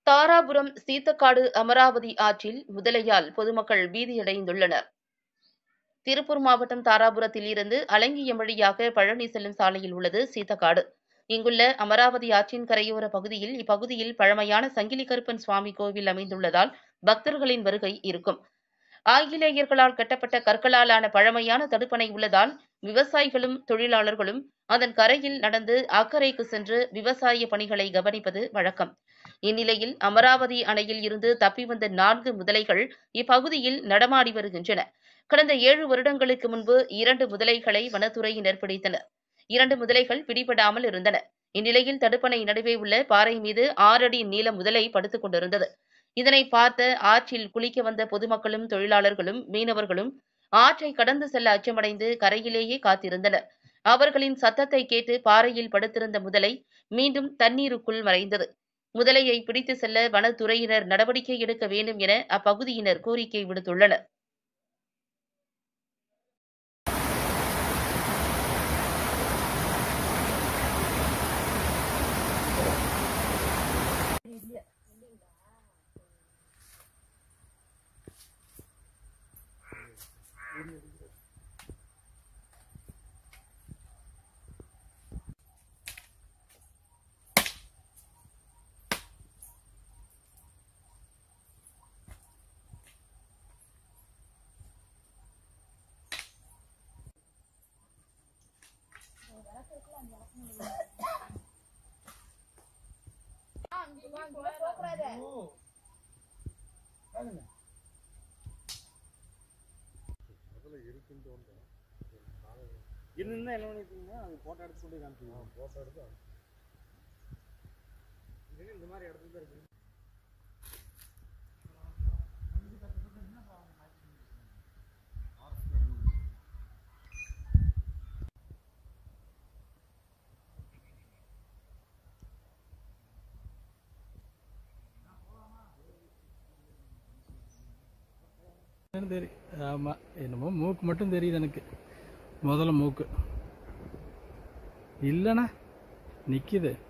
தாராபுரம் சீத்தக்காடு அமராவதி ஆற்றில் முதலையால் பொதுமக்கள் பீதியடைந்துள்ளனர் திருப்பூர் மாவட்டம் தாராபுரத்தில் இருந்து அலங்கியம் வழியாக பழனி செல்லும் சாலையில் உள்ளது சீத்தக்காடு இங்குள்ள அமராவதி ஆற்றின் கரையோர பகுதியில் இப்பகுதியில் பழமையான சங்கிலி கருப்பன் சுவாமி கோவில் அமைந்துள்ளதால் பக்தர்களின் வருகை இருக்கும் ஆங்கிலேயர்களால் கட்டப்பட்ட கற்களாலான பழமையான தடுப்பணை உள்ளதால் விவசாயிகளும் தொழிலாளர்களும் அதன் கரையில் நடந்து அக்கரைக்கு சென்று விவசாய பணிகளை கவனிப்பது வழக்கம் இந்நிலையில் அமராவதி அணையில் இருந்து தப்பி வந்த நான்கு முதலைகள் இப்பகுதியில் நடமாடி வருகின்றன கடந்த ஏழு வருடங்களுக்கு முன்பு இரண்டு முதலைகளை வனத்துறையினர் பிடித்தனர் இரண்டு முதலைகள் பிடிபடாமல் இருந்தன இந்நிலையில் தடுப்பணை நடுவே உள்ள பாறை மீது ஆறடி நீள முதலை படுத்துக் கொண்டிருந்தது இதனை பார்த்த ஆற்றில் குளிக்க வந்த பொதுமக்களும் தொழிலாளர்களும் மீனவர்களும் ஆற்றை கடந்து செல்ல அச்சமடைந்து கரையிலேயே காத்திருந்தனர் அவர்களின் சத்தத்தை கேட்டு பாறையில் படுத்திருந்த முதலை மீண்டும் தண்ணீருக்குள் மறைந்தது முதலையை பிடித்து செல்ல வனத்துறையினர் நடவடிக்கை எடுக்க வேண்டும் என அப்பகுதியினர் கோரிக்கை விடுத்துள்ளனர் இருந்தா என்ன பண்ணிருக்கீங்க அது போட்டோ எடுத்து சொல்லி காமிச்சிங்க போட்டோ எடுத்து இந்த மாதிரி இடத்துல தான் இருக்கு என்னன்னு தெரியும் ஆமாம் என்னமோ மூக்கு மட்டும் தெரியுது எனக்கு முதல்ல மூக்கு இல்லைண்ணா நிற்கிது